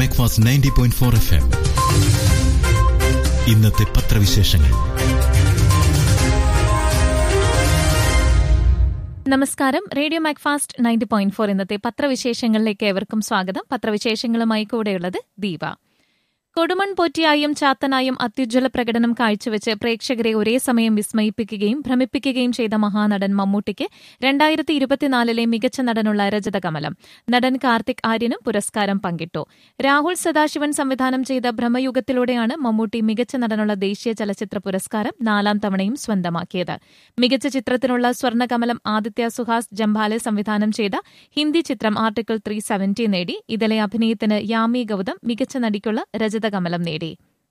മെക്ഫാസ് ninety point four F M ഇന്നത്തെ പത്രവിശേഷങ്ങൾ നമസ്കാരം radio MACFAST ninety point four ഇന്നത്തെ പത്രവിശേഷങ്ങളിലേക്ക് ഏവർക്കും സ്വാഗതം പത്രവിശേഷങ്ങളുമായി കൂടെയുള്ളത് ദീപ കൊടുമൺ പോറ്റിയായും ചാത്തനായും അത്യുജ്വല പ്രകടനം കാഴ്ചവെച്ച് പ്രേക്ഷകരെ ഒരേ സമയം വിസ്മയിപ്പിക്കുകയും ഭ്രമിപ്പിക്കുകയും ചെയ്ത മഹാനടൻ മമ്മൂട്ടിക്ക് രണ്ടായിരത്തി ഇരുപത്തിനാലിലെ മികച്ച നടനുള്ള രജതകമലം നടൻ കാർത്തിക് ആര്യനും പുരസ്കാരം പങ്കിട്ടു രാഹുൽ സദാശിവൻ സംവിധാനം ചെയ്ത ഭ്രമയുഗത്തിലൂടെയാണ് മമ്മൂട്ടി മികച്ച നടനുള്ള ദേശീയ ചലച്ചിത്ര പുരസ്കാരം നാലാം തവണയും സ്വന്തമാക്കിയത് മികച്ച ചിത്രത്തിനുള്ള സ്വർണ്ണകമലം ആദിത്യ സുഹാസ് ജംഭാലെ സംവിധാനം ചെയ്ത ഹിന്ദി ചിത്രം ആർട്ടിക്കിൾ ത്രീ സെവന്റി നേടി ഇതിലെ അഭിനയത്തിന് യാമി ഗൌതം മികച്ച നടിക്കുള്ള രജതകമലം നേടി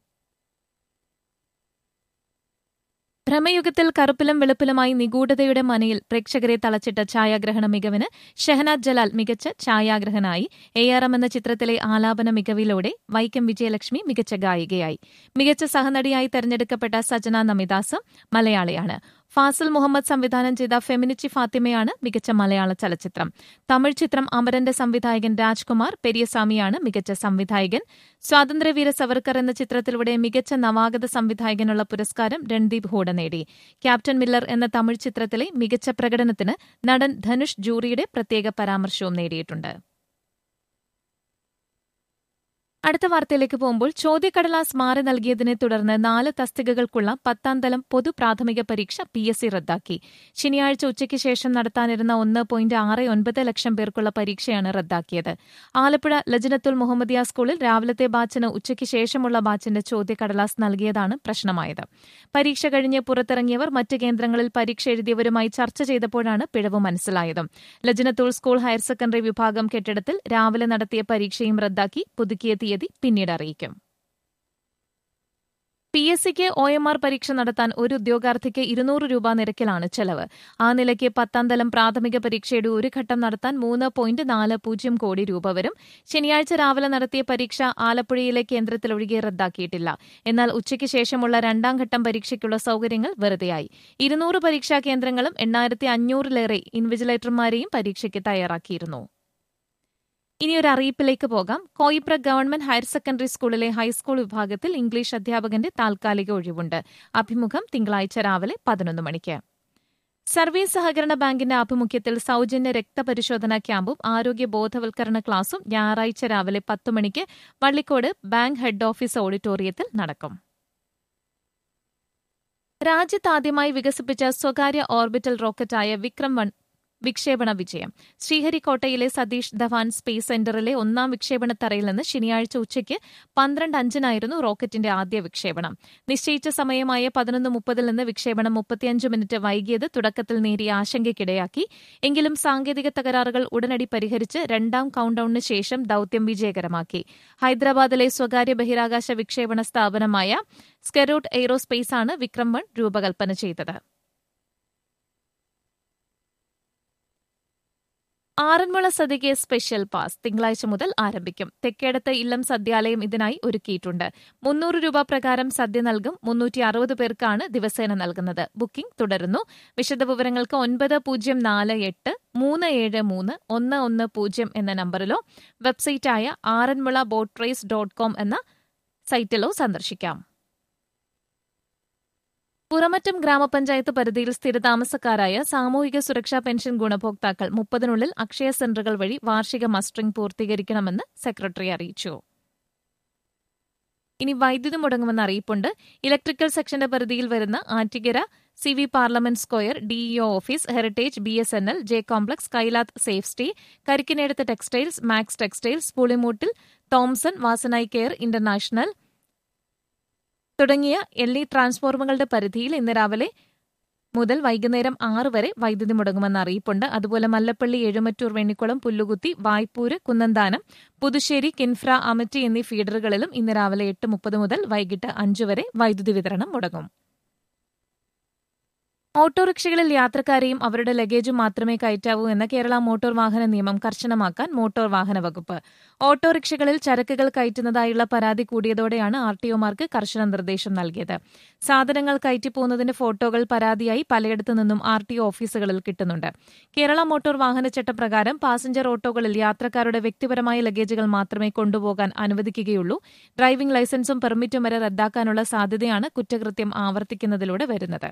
ഭ്രമയുഗത്തിൽ കറുപ്പിലും വെളുപ്പിലുമായി നിഗൂഢതയുടെ മനയിൽ പ്രേക്ഷകരെ തളച്ചിട്ട ഛായാഗ്രഹണ മികവിന് ഷഹനാദ് ജലാൽ മികച്ച ഛായാഗ്രഹനായി എ ആർ എം എന്ന ചിത്രത്തിലെ ആലാപന മികവിലൂടെ വൈക്കം വിജയലക്ഷ്മി മികച്ച ഗായികയായി മികച്ച സഹനടിയായി തെരഞ്ഞെടുക്കപ്പെട്ട സജന നമിദാസ് മലയാളിയാണ് ഫാസിൽ മുഹമ്മദ് സംവിധാനം ചെയ്ത ഫെമിനിച്ചി ഫാത്തിമയാണ് മികച്ച മലയാള ചലച്ചിത്രം തമിഴ് ചിത്രം അമരന്റെ സംവിധായകൻ രാജ്കുമാർ പെരിയസ്വാമിയാണ് മികച്ച സംവിധായകൻ സ്വാതന്ത്ര്യവീര സവർക്കർ എന്ന ചിത്രത്തിലൂടെ മികച്ച നവാഗത സംവിധായകനുള്ള പുരസ്കാരം രൺദീപ് ഹൂഡ നേടി ക്യാപ്റ്റൻ മില്ലർ എന്ന തമിഴ് ചിത്രത്തിലെ മികച്ച പ്രകടനത്തിന് നടൻ ധനുഷ് ജൂറിയുടെ പ്രത്യേക പരാമർശവും നേടിയിട്ടുണ്ട് അടുത്ത വാർത്തയിലേക്ക് പോകുമ്പോൾ ചോദ്യക്കടലാസ് മാറി നൽകിയതിനെ തുടർന്ന് നാല് തസ്തികകൾക്കുള്ള പത്താം തലം പൊതു പ്രാഥമിക പരീക്ഷ പി എസ് സി റദ്ദാക്കി ശനിയാഴ്ച ഉച്ചയ്ക്ക് ശേഷം നടത്താനിരുന്ന ഒന്ന് പോയിന്റ് ആറ് ഒൻപത് ലക്ഷം പേർക്കുള്ള പരീക്ഷയാണ് റദ്ദാക്കിയത് ആലപ്പുഴ ലജനത്തുൽ മുഹമ്മദിയ സ്കൂളിൽ രാവിലത്തെ ബാച്ചിന് ഉച്ചയ്ക്ക് ശേഷമുള്ള ബാച്ചിന്റെ ചോദ്യക്കടലാസ് നൽകിയതാണ് പ്രശ്നമായത് പരീക്ഷ കഴിഞ്ഞ് പുറത്തിറങ്ങിയവർ മറ്റ് കേന്ദ്രങ്ങളിൽ പരീക്ഷ എഴുതിയവരുമായി ചർച്ച ചെയ്തപ്പോഴാണ് പിഴവ് മനസ്സിലായത് ലജനത്തുൽ സ്കൂൾ ഹയർ സെക്കൻഡറി വിഭാഗം കെട്ടിടത്തിൽ രാവിലെ നടത്തിയ പരീക്ഷയും റദ്ദാക്കി പുതുക്കിയ തീയതി പിന്നീട് അറിയിക്കും പി എസ് സിക്ക് ഒ എം ആർ പരീക്ഷ നടത്താൻ ഒരു ഉദ്യോഗാർത്ഥിക്ക് ഇരുന്നൂറ് രൂപ നിരക്കിലാണ് ചെലവ് ആ നിലയ്ക്ക് പത്താം തലം പ്രാഥമിക പരീക്ഷയുടെ ഒരു ഘട്ടം നടത്താൻ മൂന്ന് പോയിന്റ് നാല് പൂജ്യം കോടി രൂപ വരും ശനിയാഴ്ച രാവിലെ നടത്തിയ പരീക്ഷ ആലപ്പുഴയിലെ കേന്ദ്രത്തിലൊഴികെ റദ്ദാക്കിയിട്ടില്ല എന്നാൽ ഉച്ചയ്ക്ക് ശേഷമുള്ള രണ്ടാം ഘട്ടം പരീക്ഷയ്ക്കുള്ള സൌകര്യങ്ങൾ വെറുതെയായി ഇരുന്നൂറ് പരീക്ഷാ കേന്ദ്രങ്ങളും എണ്ണായിരത്തി അഞ്ഞൂറിലേറെ ഇൻവിജിലേറ്റർമാരെയും പരീക്ഷയ്ക്ക് തയ്യാറാക്കിയിരുന്നു ഇനി ഒരു അറിയിപ്പിലേക്ക് പോകാം കോയിപ്ര ഗവൺമെന്റ് ഹയർ സെക്കൻഡറി സ്കൂളിലെ ഹൈസ്കൂൾ വിഭാഗത്തിൽ ഇംഗ്ലീഷ് അധ്യാപകന്റെ താൽക്കാലിക ഒഴിവുണ്ട് അഭിമുഖം തിങ്കളാഴ്ച രാവിലെ പതിനൊന്ന് മണിക്ക് സർവീസ് സഹകരണ ബാങ്കിന്റെ ആഭിമുഖ്യത്തിൽ സൌജന്യ രക്തപരിശോധനാ ക്യാമ്പും ആരോഗ്യ ബോധവൽക്കരണ ക്ലാസും ഞായറാഴ്ച രാവിലെ പത്ത് മണിക്ക് വള്ളിക്കോട് ബാങ്ക് ഹെഡ് ഓഫീസ് ഓഡിറ്റോറിയത്തിൽ നടക്കും രാജ്യത്താദ്യമായി വികസിപ്പിച്ച സ്വകാര്യ ഓർബിറ്റൽ റോക്കറ്റായ വിക്രം വൺ വിക്ഷേപണ വിജയം ശ്രീഹരിക്കോട്ടയിലെ സതീഷ് ധവാൻ സ്പേസ് സെന്ററിലെ ഒന്നാം വിക്ഷേപണത്തറയിൽ നിന്ന് ശനിയാഴ്ച ഉച്ചയ്ക്ക് പന്ത്രണ്ട് അഞ്ചിനായിരുന്നു റോക്കറ്റിന്റെ ആദ്യ വിക്ഷേപണം നിശ്ചയിച്ച സമയമായ പതിനൊന്ന് മുപ്പതിൽ നിന്ന് വിക്ഷേപണം മുപ്പത്തിയഞ്ച് മിനിറ്റ് വൈകിയത് തുടക്കത്തിൽ നേരിയ ആശങ്കയ്ക്കിടയാക്കി എങ്കിലും സാങ്കേതിക തകരാറുകൾ ഉടനടി പരിഹരിച്ച് രണ്ടാം കൌണ്ട്ഡൌണിന് ശേഷം ദൌത്യം വിജയകരമാക്കി ഹൈദരാബാദിലെ സ്വകാര്യ ബഹിരാകാശ വിക്ഷേപണ സ്ഥാപനമായ സ്കെറൂട്ട് എയ്റോസ്പേസാണ് വിക്രം വൺ രൂപകൽപ്പന ചെയ്തത് ആറന്മുള സദ്യയ്ക്ക് സ്പെഷ്യൽ പാസ് തിങ്കളാഴ്ച മുതൽ ആരംഭിക്കും തെക്കേടത്ത് ഇല്ലം സദ്യാലയം ഇതിനായി ഒരുക്കിയിട്ടുണ്ട് മുന്നൂറ് രൂപ പ്രകാരം സദ്യ നൽകും മുന്നൂറ്റി അറുപത് പേർക്കാണ് ദിവസേന നൽകുന്നത് ബുക്കിംഗ് തുടരുന്നു വിശദവിവരങ്ങൾക്ക് ഒൻപത് പൂജ്യം നാല് എട്ട് മൂന്ന് ഏഴ് മൂന്ന് ഒന്ന് ഒന്ന് പൂജ്യം എന്ന നമ്പറിലോ വെബ്സൈറ്റായ Aranmula boat race dot com എന്ന സൈറ്റിലോ സന്ദർശിക്കാം പുറമറ്റം ഗ്രാമപഞ്ചായത്ത് പരിധിയിൽ സ്ഥിരതാമസക്കാരായ സാമൂഹിക സുരക്ഷാ പെൻഷൻ ഗുണഭോക്താക്കൾ മുപ്പതിനുള്ളിൽ അക്ഷയ സെന്ററുകൾ വഴി വാർഷിക മസ്റ്ററിംഗ് പൂർത്തീകരിക്കണമെന്ന് സെക്രട്ടറി അറിയിച്ചു ഇനി വൈദ്യുതി മുടങ്ങുമെന്ന അറിയിപ്പുണ്ട് ഇലക്ട്രിക്കൽ സെക്ഷന്റെ പരിധിയിൽ വരുന്ന Attigara C V parliament square DEO office heritage B S N L J complex Kailath safe stay Karikkinedath textiles Max textiles Pulimoottil Thomson വാസനായി കെയർ ഇന്റർനാഷണൽ തുടങ്ങിയ എൽ ഇ ട്രാൻസ്ഫോർമറുകളുടെ പരിധിയിൽ ഇന്ന് രാവിലെ മുതൽ വൈകുന്നേരം ആറ് വരെ വൈദ്യുതി മുടങ്ങുമെന്ന അറിയിപ്പുണ്ട് അതുപോലെ മല്ലപ്പള്ളി എഴുമറ്റൂർ വെണ്ണിക്കുളം പുല്ലുകുത്തി വായ്പൂര് കുന്നന്താനം പുതുശ്ശേരി കിൻഫ്ര അമറ്റി എന്നീ ഫീഡറുകളിലും ഇന്ന് രാവിലെ എട്ട് മുപ്പത് മുതൽ വൈകിട്ട് അഞ്ച് വരെ വൈദ്യുതി വിതരണം മുടങ്ങും ഓട്ടോറിക്ഷകളിൽ യാത്രക്കാരെയും അവരുടെ ലഗേജും മാത്രമേ കയറ്റാവൂ എന്ന കേരള മോട്ടോർ വാഹന നിയമം കർശനമാക്കാൻ മോട്ടോർ വാഹന വകുപ്പ് ഓട്ടോറിക്ഷകളിൽ ചരക്കുകൾ കയറ്റുന്നതായുള്ള പരാതി കൂടിയതോടെയാണ് ആർ ടിഒമാർക്ക് കർശന നിർദ്ദേശം നൽകിയത് സാധനങ്ങൾ കയറ്റിപ്പോകുന്നതിന്റെ ഫോട്ടോകൾ പരാതിയായി പലയിടത്തു നിന്നും ആർ ടി ഒ ഓഫീസുകളിൽ കിട്ടുന്നുണ്ട് കേരള മോട്ടോർ വാഹനച്ചട്ടം പ്രകാരം പാസഞ്ചർ ഓട്ടോകളിൽ യാത്രക്കാരുടെ വ്യക്തിപരമായ ലഗേജുകൾ മാത്രമേ കൊണ്ടുപോകാൻ അനുവദിക്കുകയുള്ളൂ ഡ്രൈവിംഗ് ലൈസൻസും പെർമിറ്റും വരെ റദ്ദാക്കാനുള്ള സാധ്യതയാണ് കുറ്റകൃത്യം ആവർത്തിക്കുന്നതിലൂടെ വരുന്നത്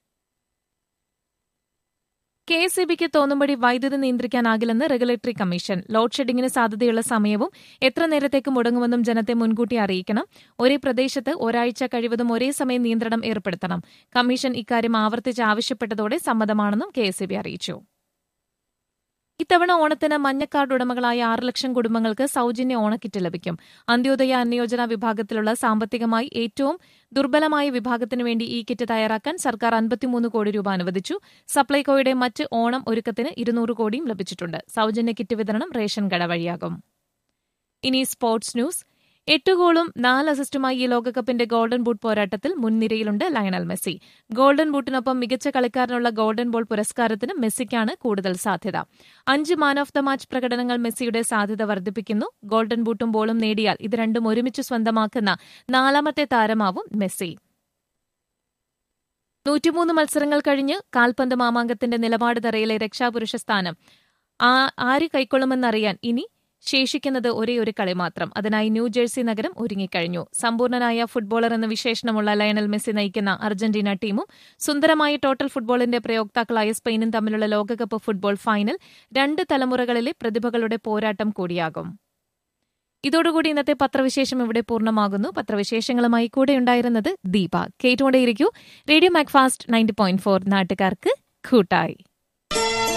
കെ എസ് ഇ ബിക്ക് തോന്നുംപടി വൈദ്യുതി നിയന്ത്രിക്കാനാകില്ലെന്ന് റെഗുലേറ്ററി കമ്മീഷൻ ലോഡ് ഷെഡിംഗിന് സാധ്യതയുള്ള സമയവും എത്ര നേരത്തേക്ക് മുടങ്ങുമെന്നും ജനത്തെ മുൻകൂട്ടി അറിയിക്കണം ഒരേ പ്രദേശത്ത് ഒരാഴ്ച കഴിവതും ഒരേ സമയം നിയന്ത്രണം ഏർപ്പെടുത്തണം കമ്മീഷൻ ഇക്കാര്യം ആവർത്തിച്ച് ആവശ്യപ്പെട്ടതോടെ സമ്മതമാണെന്നും കെ എസ് ഇ ബി അറിയിച്ചു ഇത്തവണ ഓണത്തിന് മഞ്ഞക്കാർഡ് ഉടമകളായ ആറ് ലക്ഷം കുടുംബങ്ങൾക്ക് സൌജന്യ ഓണക്കിറ്റ് ലഭിക്കും അന്ത്യോദയ അന്യോജന വിഭാഗത്തിലുള്ള സാമ്പത്തികമായി ഏറ്റവും ദുർബലമായ വിഭാഗത്തിനു വേണ്ടി ഈ കിറ്റ് തയ്യാറാക്കാൻ സർക്കാർ അൻപത്തിമൂന്ന് കോടി രൂപ അനുവദിച്ചു സപ്ലൈകോയുടെ മറ്റ് ഓണം ഒരുക്കത്തിന് ഇരുന്നൂറ് കോടിയും ലഭിച്ചിട്ടുണ്ട് സൌജന്യ കിറ്റ് വിതരണം റേഷൻ കട വഴിയാകും ഇനി സ്പോർട്സ് ന്യൂസ് എട്ട് ഗോളും നാല് അസിസ്റ്റുമായി ഈ ലോകകപ്പിന്റെ ഗോൾഡൻ ബൂട്ട് പോരാട്ടത്തിൽ മുൻനിരയിലുണ്ട് ലയണൽ മെസ്സി ഗോൾഡൻ ബൂട്ടിനൊപ്പം മികച്ച കളിക്കാരനുള്ള ഗോൾഡൻ ബോൾ പുരസ്കാരത്തിന് മെസ്സിക്കാണ് കൂടുതൽ സാധ്യത അഞ്ച് മാൻ ഓഫ് ദ മാച്ച് പ്രകടനങ്ങൾ മെസ്സിയുടെ സാധ്യത വർദ്ധിപ്പിക്കുന്നു ഗോൾഡൻ ബൂട്ടും ബോളും നേടിയാൽ ഇത് രണ്ടും ഒരുമിച്ച് സ്വന്തമാക്കുന്ന നാലാമത്തെ താരമാവും മെസ്സി നൂറ്റിമൂന്ന് മത്സരങ്ങൾ കഴിഞ്ഞ് കാൽപന്ത് മാമാങ്കത്തിന്റെ നിലപാട് തറയിലെ രക്ഷാപുരുഷ സ്ഥാനം ആര് കൈക്കൊള്ളുമെന്നറിയാൻ ഇനി ശേഷിക്കുന്നത് ഒരേ ഒരു കളി മാത്രം അതിനായി ന്യൂജേഴ്സി നഗരം ഒരുങ്ങിക്കഴിഞ്ഞു സമ്പൂർണനായ ഫുട്ബോളർ എന്ന വിശേഷണമുള്ള ലയണൽ മെസ്സി നയിക്കുന്ന അർജന്റീന ടീമും സുന്ദരമായ ടോട്ടൽ ഫുട്ബോളിന്റെ പ്രയോക്താക്കളായ സ്പെയിനും തമ്മിലുള്ള ലോകകപ്പ് ഫുട്ബോൾ ഫൈനൽ രണ്ട് തലമുറകളിലെ പ്രതിഭകളുടെ പോരാട്ടം കൂടിയാകും ഇതോടുകൂടി ഇന്നത്തെ പത്രവിശേഷം ഇവിടെ പൂർണ്ണമാകുന്നു പത്രവിശേഷങ്ങളുമായി കൂടെയുണ്ടായിരുന്നത് ദീപ കേട്ടുകൊണ്ടേയിരിക്കൂ radio MACFAST ninety point four നാട്ടുകാർക്ക് കൂട്ടായി